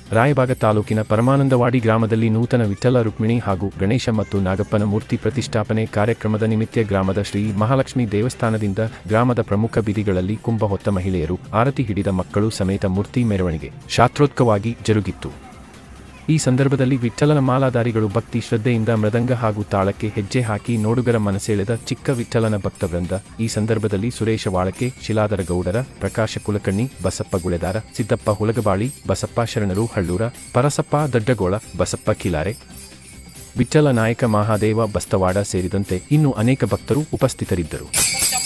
ರಾಯಬಾಗ ತಾಲೂಕಿನ ಪರಮಾನಂದವಾಡಿ ಗ್ರಾಮದಲ್ಲಿ ನೂತನ ವಿಠ್ಠಲ ರುಕ್ಮಿಣಿ ಹಾಗೂ ಗಣೇಶ ಮತ್ತು ನಾಗಪ್ಪನ ಮೂರ್ತಿ ಪ್ರತಿಷ್ಠಾಪನೆ ಕಾರ್ಯಕ್ರಮದ ನಿಮಿತ್ತ ಗ್ರಾಮದ ಶ್ರೀ ಮಹಾಲಕ್ಷ್ಮಿ ದೇವಸ್ಥಾನದಿಂದ ಗ್ರಾಮದ ಪ್ರಮುಖ ಬೀದಿಗಳಲ್ಲಿ ಕುಂಭ ಹೊತ್ತ ಮಹಿಳೆಯರು ಆರತಿ ಹಿಡಿದ ಮಕ್ಕಳು ಸಮೇತ ಮೂರ್ತಿ ಮೆರವಣಿಗೆ ಶಾಸ್ತ್ರೋತ್ಕವಾಗಿ ಜರುಗಿತ್ತು ಈ ಸಂದರ್ಭದಲ್ಲಿ ವಿಠ್ಠಲನ ಮಾಲಾಧಾರಿಗಳು ಭಕ್ತಿ ಶ್ರದ್ಧೆಯಿಂದ ಮೃದಂಗ ಹಾಗೂ ತಾಳಕ್ಕೆ ಹೆಜ್ಜೆ ಹಾಕಿ ನೋಡುಗರ ಮನಸೆಳೆದ ಚಿಕ್ಕ ವಿಠ್ಠಲನ ಭಕ್ತವೃಂದ ಈ ಸಂದರ್ಭದಲ್ಲಿ ಸುರೇಶ ವಾಳಕೆ ಶಿಲಾಧರ ಗೌಡರ ಪ್ರಕಾಶ ಕುಲಕರ್ಣಿ ಬಸಪ್ಪ ಗುಳೆದಾರ ಸಿದ್ದಪ್ಪ ಹುಲಗಬಾಳಿ ಬಸಪ್ಪ ಶರಣರು ಹಳ್ಳೂರ ಪರಸಪ್ಪ ದಡ್ಡಗೋಳ ಬಸಪ್ಪ ಕಿಲಾರೆ ವಿಠ್ಠಲ ನಾಯಕ ಮಹಾದೇವ ಬಸ್ತವಾಡ ಸೇರಿದಂತೆ ಇನ್ನು ಅನೇಕ ಭಕ್ತರು ಉಪಸ್ಥಿತರಿದ್ದರು